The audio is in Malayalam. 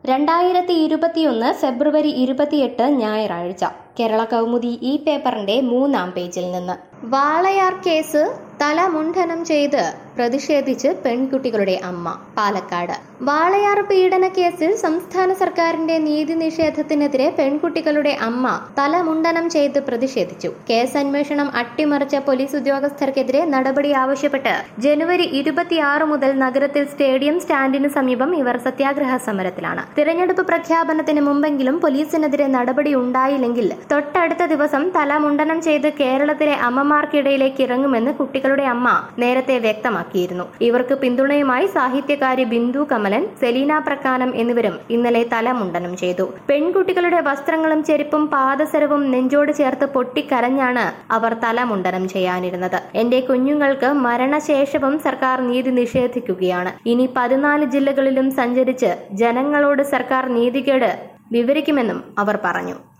രണ്ടായിരത്തി ഇരുപത്തിയൊന്ന് ഫെബ്രുവരി ഇരുപത്തിയെട്ട് ഞായറാഴ്ച കേരള കൗമുദി ഈ പേപ്പറിന്റെ മൂന്നാം പേജിൽ നിന്ന് വാളയാർ കേസ് തലമുണ്ഠനം ചെയ്ത് പ്രതിഷേധിച്ച് പെൺകുട്ടികളുടെ അമ്മ പാലക്കാട് വാളയാർ പീഡന കേസിൽ സംസ്ഥാന സർക്കാരിന്റെ നീതി നിഷേധത്തിനെതിരെ പെൺകുട്ടികളുടെ അമ്മ തലമുണ്ഡനം ചെയ്ത് പ്രതിഷേധിച്ചു കേസ് അന്വേഷണം അട്ടിമറിച്ച പോലീസ് ഉദ്യോഗസ്ഥർക്കെതിരെ നടപടി ആവശ്യപ്പെട്ട് ജനുവരി ഇരുപത്തിയാറ് മുതൽ നഗരത്തിൽ സ്റ്റേഡിയം സ്റ്റാൻഡിന് സമീപം ഇവർ സത്യാഗ്രഹ സമരത്തിലാണ് തിരഞ്ഞെടുപ്പ് പ്രഖ്യാപനത്തിന് മുമ്പെങ്കിലും പോലീസിനെതിരെ നടപടി ഉണ്ടായില്ലെങ്കിൽ തൊട്ടടുത്ത ദിവസം തലമുണ്ഡനം ചെയ്ത് കേരളത്തിലെ അമ്മമാർക്കിടയിലേക്ക് ഇറങ്ങുമെന്ന് കുട്ടികളുടെ അമ്മ നേരത്തെ വ്യക്തമാക്കിയിരുന്നു ഇവർക്ക് പിന്തുണയുമായി സാഹിത്യകാരി ബിന്ദു കമലൻ സെലീന പ്രക്കാനം എന്നിവരും ഇന്നലെ തലമുണ്ടനം ചെയ്തു പെൺകുട്ടികളുടെ വസ്ത്രങ്ങളും ചെരുപ്പും പാദസരവും നെഞ്ചോട് ചേർത്ത് പൊട്ടിക്കരഞ്ഞാണ് അവർ തലമുണ്ടനം ചെയ്യാനിരുന്നത് എന്റെ കുഞ്ഞുങ്ങൾക്ക് മരണശേഷവും സർക്കാർ നീതി നിഷേധിക്കുകയാണ് ഇനി പതിനാല് ജില്ലകളിലും സഞ്ചരിച്ച് ജനങ്ങളോട് സർക്കാർ നീതികേട് വിവരിക്കുമെന്നും അവർ പറഞ്ഞു